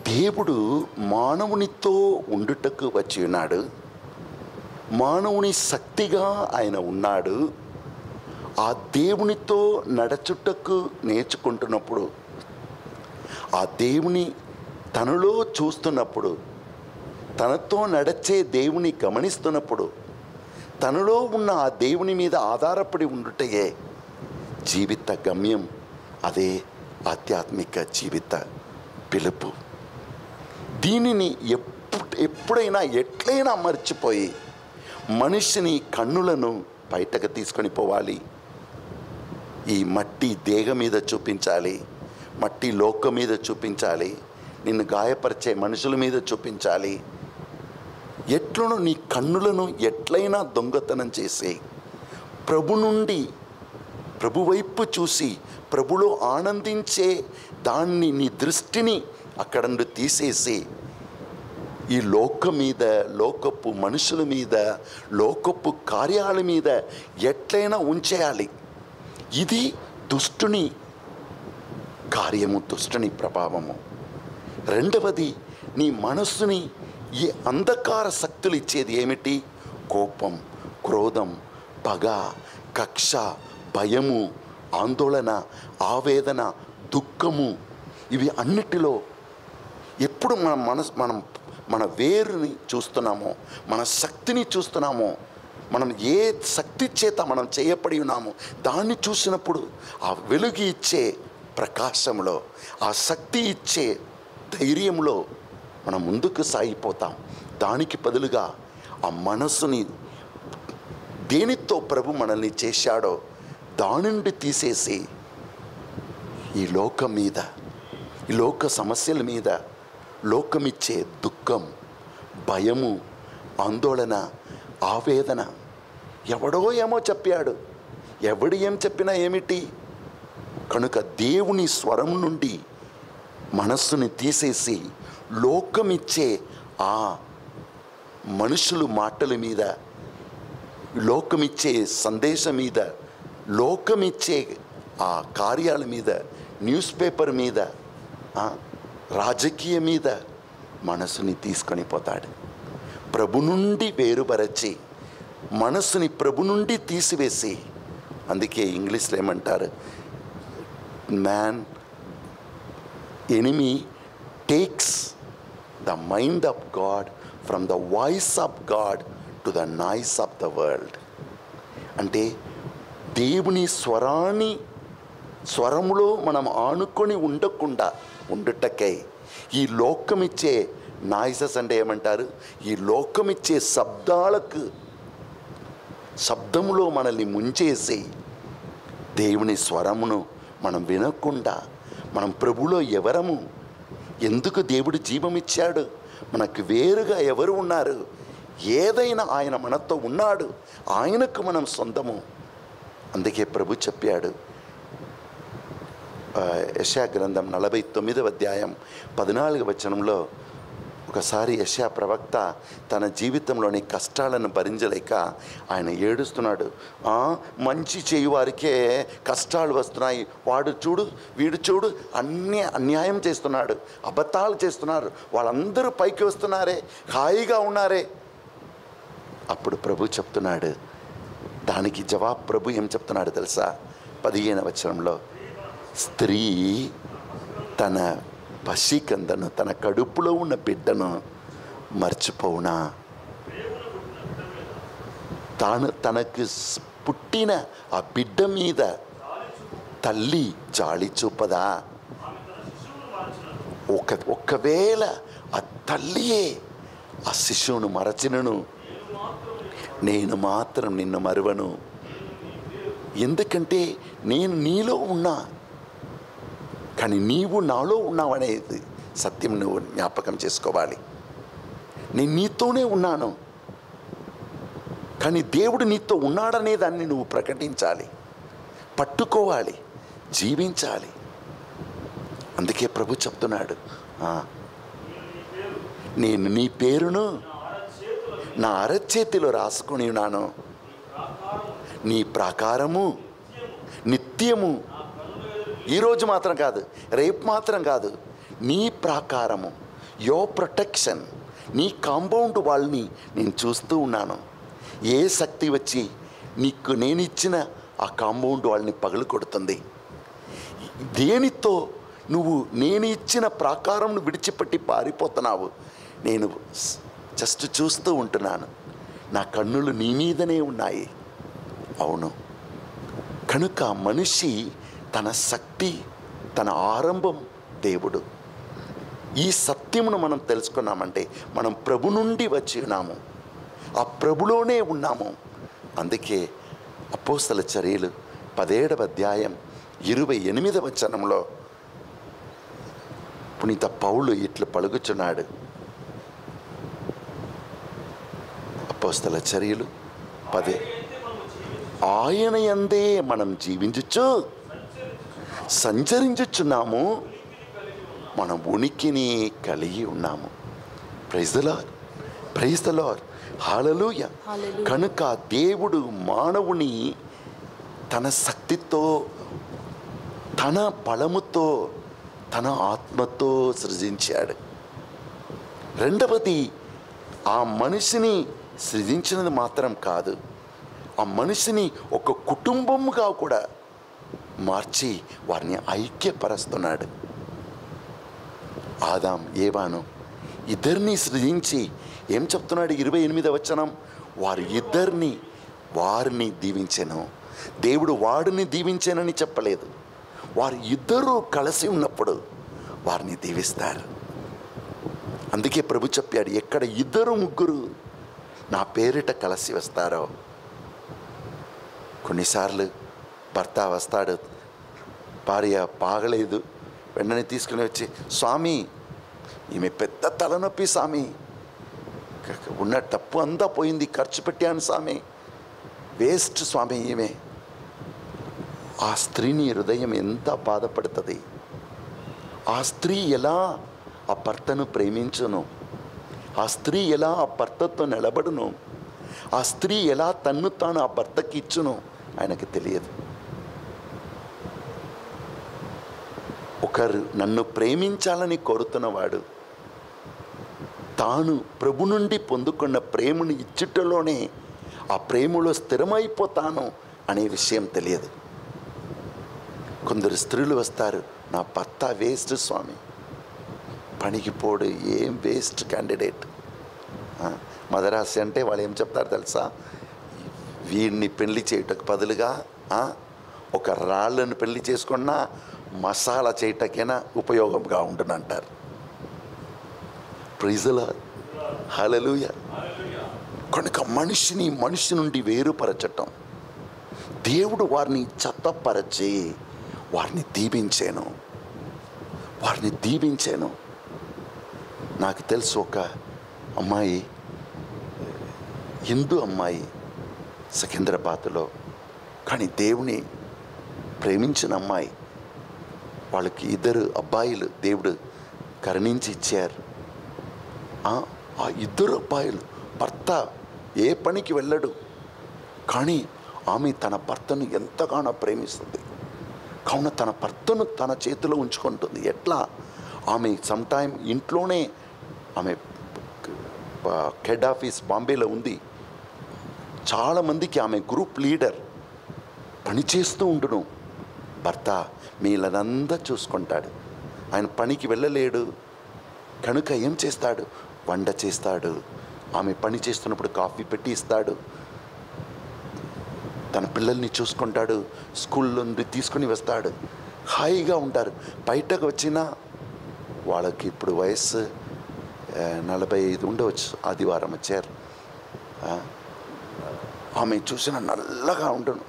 దేవుడు మానవునితో ఉండుటకు వచ్చి ఉన్నాడు మానవుని శక్తిగా ఆయన ఉన్నాడు ఆ దేవునితో నడచుటకు నేర్చుకుంటున్నప్పుడు ఆ దేవుని తనలో చూస్తున్నప్పుడు తనతో నడచే దేవుని గమనిస్తున్నప్పుడు తనలో ఉన్న ఆ దేవుని మీద ఆధారపడి ఉండుటయే జీవిత గమ్యం అదే ఆధ్యాత్మిక జీవిత పిలుపు దీనిని ఎప్పుడు ఎప్పుడైనా ఎట్లయినా మర్చిపోయి మనిషిని కన్నులను బయటకు తీసుకొని పోవాలి ఈ మట్టి దేహ మీద చూపించాలి మట్టి లోకం మీద చూపించాలి నిన్ను గాయపరిచే మనుషుల మీద చూపించాలి ఎట్లను నీ కన్నులను ఎట్లయినా దొంగతనం చేసి ప్రభు నుండి ప్రభు వైపు చూసి ప్రభులో ఆనందించే దాన్ని నీ దృష్టిని అక్కడ నుండి తీసేసి ఈ లోకం మీద లోకపు మనుషుల మీద లోకపు కార్యాల మీద ఎట్లయినా ఉంచేయాలి ఇది దుష్టుని కార్యము దుష్టుని ప్రభావము రెండవది నీ మనస్సుని ఈ అంధకార శక్తులు ఇచ్చేది ఏమిటి కోపం క్రోధం పగ కక్ష భయము ఆందోళన ఆవేదన దుఃఖము ఇవి అన్నిటిలో ఎప్పుడు మన మనస్ మనం మన వేరుని చూస్తున్నామో మన శక్తిని చూస్తున్నామో మనం ఏ శక్తి చేత మనం చేయబడి ఉన్నామో దాన్ని చూసినప్పుడు ఆ వెలుగు ఇచ్చే ప్రకాశంలో ఆ శక్తి ఇచ్చే ధైర్యంలో మనం ముందుకు సాగిపోతాం దానికి బదులుగా ఆ మనస్సుని దేనితో ప్రభు మనల్ని చేశాడో దాని నుండి తీసేసి ఈ లోకం మీద ఈ లోక సమస్యల మీద లోకమిచ్చే దుఃఖం భయము ఆందోళన ఆవేదన ఎవడో ఏమో చెప్పాడు ఎవడు ఏం చెప్పినా ఏమిటి కనుక దేవుని స్వరం నుండి మనస్సుని తీసేసి లోకమిచ్చే ఆ మనుషులు మాటల మీద లోకమిచ్చే సందేశం మీద లోకమిచ్చే ఆ కార్యాల మీద న్యూస్ పేపర్ మీద ఆ, రాజకీయ మీద మనసుని తీసుకొని పోతాడు ప్రభు నుండి వేరుపరచి మనస్సుని ప్రభు నుండి తీసివేసి అందుకే ఇంగ్లీష్లో ఏమంటారు man enemy takes the mind of God from the voice of God to the noise of the world అంటే దేవుని స్వరాన్ని స్వరములో మనం ఆనుకొని ఉండకుండా ఉండుటకై ఈ లోకమిచ్చే నాయిసెస్ అంటే ఏమంటారు ఈ లోకమిచ్చే శబ్దాలకు శబ్దములో మనల్ని ముంచేసి దేవుని స్వరమును మనం వినకుండా మనం ప్రభులో ఎవరము ఎందుకు దేవుడు జీవమిచ్చాడు మనకు వేరుగా ఎవరు ఉన్నారు ఏదైనా ఆయన మనతో ఉన్నాడు ఆయనకు మనం సొంతము అందుకే ప్రభు చెప్పాడు ఆ, యెషయా గ్రంథం నలభై తొమ్మిదవ అధ్యాయం పద్నాలుగు వచనంలో ఒకసారి యశా ప్రవక్త తన జీవితంలోని కష్టాలను భరించలేక ఆయన ఏడుస్తున్నాడు "ఆ, మంచి చేయువారికే కష్టాలు వస్తున్నాయి వాడు చూడు వీడు చూడు అన్ని అన్యాయం చేస్తున్నాడు అబద్ధాలు చేస్తున్నారు వాళ్ళందరూ పైకి వస్తున్నారే హాయిగా ఉన్నారే అప్పుడు ప్రభు చెప్తున్నాడు దానికి జవాబు ప్రభు ఏం చెప్తున్నాడు తెలుసా పదిహేను వచనంలో స్త్రీ తన పసికందను తన కడుపులో ఉన్న బిడ్డను మర్చిపోవునా తాను తనకు స్- పుట్టిన ఆ బిడ్డ మీద తల్లి జాలి చూపదా ఒక ఒకవేళ ఆ తల్లియే ఆ శిశువును మరచినను నేను మాత్రం నిన్ను మరువను ఎందుకంటే నేను నీలో ఉన్నా కానీ నీవు నాలో ఉన్నావనేది సత్యం నువ్వు జ్ఞాపకం చేసుకోవాలి నేను నీతోనే ఉన్నాను కానీ దేవుడు నీతో ఉన్నాడనే దాన్ని నువ్వు ప్రకటించాలి పట్టుకోవాలి జీవించాలి అందుకే ప్రభు చెప్తున్నాడు "ఆ, నేను నీ పేరును నా అరచేతిలో రాసుకొని ఉన్నాను నీ ప్రాకారము నిత్యము ఈరోజు మాత్రం కాదు రేపు మాత్రం కాదు నీ ప్రాకారము యో ప్రొటెక్షన్ నీ కాంపౌండ్ వాళ్ళని నేను చూస్తూ ఉన్నాను ఏ శక్తి వచ్చి నీకు నేను ఇచ్చిన ఆ కాంపౌండ్ వాళ్ళని పగలు కొడుతుంది దేనితో నువ్వు నేను ఇచ్చిన ప్రాకారం విడిచిపెట్టి పారిపోతున్నావు నేను స్- జస్ట్ చూస్తూ ఉంటున్నాను నా కన్నులు నీ మీదనే ఉన్నాయి అవును కనుక మనిషి తన శక్తి తన ఆరంభం దేవుడు ఈ సత్యమును మనం తెలుసుకున్నామంటే మనం ప్రభు నుండి వచ్చి ఉన్నాము ఆ ప్రభులోనే ఉన్నాము అందుకే అపోస్తల చర్యలు పదేడవ అధ్యాయం ఇరవై ఎనిమిదవ వచనంలో పునీత పౌలు ఇట్లు పలుకుచున్నాడు అపోస్తల చర్యలు పదే ఆయన యందే మనం జీవించుచు సంచరించుచున్నాము మనం ఉనికిని కలిగి ఉన్నాము praise the Lord praise the Lord hallelujah hallelujah. కనుక దేవుడు మానవుని తన శక్తితో తన బలముతో తన ఆత్మతో సృజించాడు రెండవది ఆ మనిషిని సృజించినది మాత్రం కాదు ఆ మనిషిని ఒక కుటుంబముగా కూడా మార్చి వారిని ఐక్యపరుస్తున్నాడు ఆదాం ఏవాను ఇద్దరిని సృజించి ఏం చెప్తున్నాడు ఇరవై ఎనిమిది వచనం వారి ఇద్దరిని వారిని దీవించాను దేవుడు వాడిని దీవించానని చెప్పలేదు వారు ఇద్దరూ కలిసి ఉన్నప్పుడు వారిని దీవిస్తారు అందుకే ప్రభు చెప్పాడు ఎక్కడ ఇద్దరు ముగ్గురు నా పేరిట కలిసి వస్తారో కొన్నిసార్లు భర్త వస్తాడు భార్య బాగలేదు వెంటనే తీసుకుని వచ్చి స్వామి ఈమె పెద్ద తలనొప్పి స్వామి క- ఉన్న తప్పు అంతా పోయింది ఖర్చు పెట్టాను స్వామి వేస్ట్ స్వామి ఈమె ఆ స్త్రీని హృదయం ఎంత బాధపడుతుంది ఆ స్త్రీ ఎలా ఆ భర్తను ప్రేమించును ఆ స్త్రీ ఎలా ఆ భర్తతో నిలబడును ఆ స్త్రీ ఎలా తన్ను తాను ఆ భర్తకి ఇచ్చును ఆయనకి తెలియదు ఒకరు నన్ను ప్రేమించాలని కోరుతున్నవాడు తాను ప్రభు నుండి పొందుకున్న ప్రేమను ఇచ్చుటలోనే ఆ ప్రేమలో స్థిరమైపోతాను అనే విషయం తెలియదు కొందరు స్త్రీలు వస్తారు నా భర్త వేస్ట్ స్వామి పనికి పోడు ఏం వేస్ట్ క్యాండిడేట్ మదరాసి అంటే వాళ్ళు ఏం చెప్తారు తెలుసా వీడిని పెళ్లి చేయుటకు బదులుగా ఆ, ఒక రాళ్ళను పెళ్లి చేసుకున్నా మసాలా చేయటకైనా ఉపయోగంగా ఉంటుందంటారు ప్రైజల హలలుయ కనుక మనిషిని మనిషి నుండి వేరుపరచటం దేవుడు వారిని చెత్తపరచి వారిని దీవించాను వారిని దీవించాను నాకు తెలుసు ఒక అమ్మాయి హిందూ అమ్మాయి సికింద్రాబాద్లో కానీ దేవుని ప్రేమించిన అమ్మాయి వాళ్ళకి ఇద్దరు అబ్బాయిలు దేవుడు కరుణించి ఇచ్చారు ఆ ఆ ఇద్దరు అబ్బాయిలు భర్త ఏ పనికి వెళ్ళడు కానీ ఆమె తన భర్తను ఎంతగానో ప్రేమిస్తుంది కావున తన భర్తను తన చేతిలో ఉంచుకుంటుంది ఎట్లా ఆమె సమ్ టైం ఇంట్లోనే ఆమె హెడ్ ఆఫీస్ బాంబేలో ఉంది చాలామందికి ఆమె గ్రూప్ లీడర్ పనిచేస్తూ ఉండును భర్త మీలనంతా చూసుకుంటాడు ఆయన పనికి వెళ్ళలేడు కనుక ఏం చేస్తాడు వంట చేస్తాడు ఆమె పని చేస్తున్నప్పుడు కాఫీ పెట్టి ఇస్తాడు తన పిల్లల్ని చూసుకుంటాడు స్కూల్లో నుండి తీసుకుని వస్తాడు హాయిగా ఉంటారు బయటకు వచ్చినా వాళ్ళకి ఇప్పుడు వయస్సు ఆ, నలభై ఐదు ఉండవచ్చు ఆదివారం వచ్చారు ఆ, ఆమె చూసిన నల్లగా ఉండను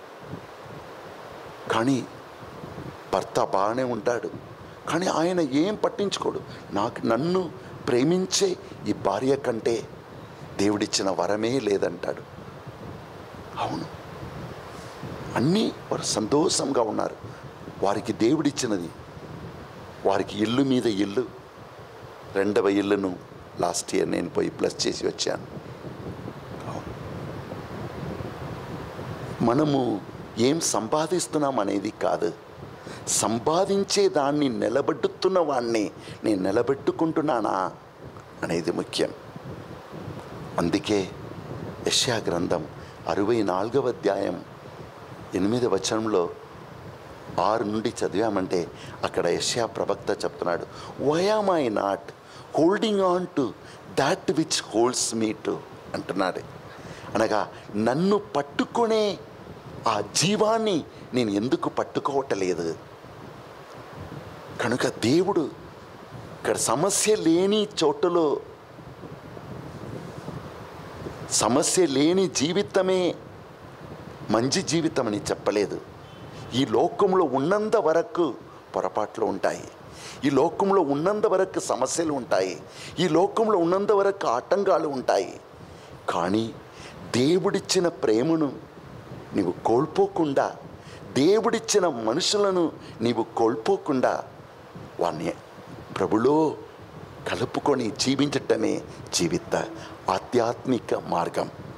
కానీ భర్త బాగానే ఉంటాడు కానీ ఆయన ఏం పట్టించుకోడు నాకు నన్ను ప్రేమించే ఈ భార్య కంటే దేవుడిచ్చిన వరమే లేదంటాడు అవును అన్నీ వారు సంతోషంగా ఉన్నారు వారికి దేవుడిచ్చినది వారికి ఇల్లు మీద ఇల్లు రెండవ ఇల్లును లాస్ట్ ఇయర్ నేను పోయి ప్లస్ చేసి వచ్చాను అవును. మనము ఏం సంపాదిస్తున్నాం అనేది కాదు సంపాదించే దాన్ని నిలబెట్టుతున్న వాణ్ణి నేను నిలబెట్టుకుంటున్నానా అనేది ముఖ్యం అందుకే యష్యా గ్రంథం అరవై నాలుగవ అధ్యాయం ఎనిమిది వచనంలో ఆరు నుండి చదివామంటే అక్కడ యష్యా ప్రవక్త చెప్తున్నాడు why am I not holding on to that which holds me too అంటున్నాడు అనగా నన్ను పట్టుకునే ఆ జీవాన్ని నేను ఎందుకు పట్టుకోవటలేదు కనుక దేవుడు ఇక్కడ సమస్య లేని చోటులో సమస్య లేని జీవితమే మంచి జీవితం అని చెప్పలేదు ఈ లోకంలో ఉన్నంత వరకు పొరపాట్లు ఉంటాయి ఈ లోకంలో ఉన్నంత వరకు సమస్యలు ఉంటాయి ఈ లోకంలో ఉన్నంత వరకు ఆటంకాలు ఉంటాయి కానీ దేవుడిచ్చిన ప్రేమను నీవు కోల్పోకుండా దేవుడిచ్చిన మనుషులను నీవు కోల్పోకుండా వాణ్ణి ప్రభులో కలుపుకొని జీవించటమే జీవిత ఆధ్యాత్మిక మార్గం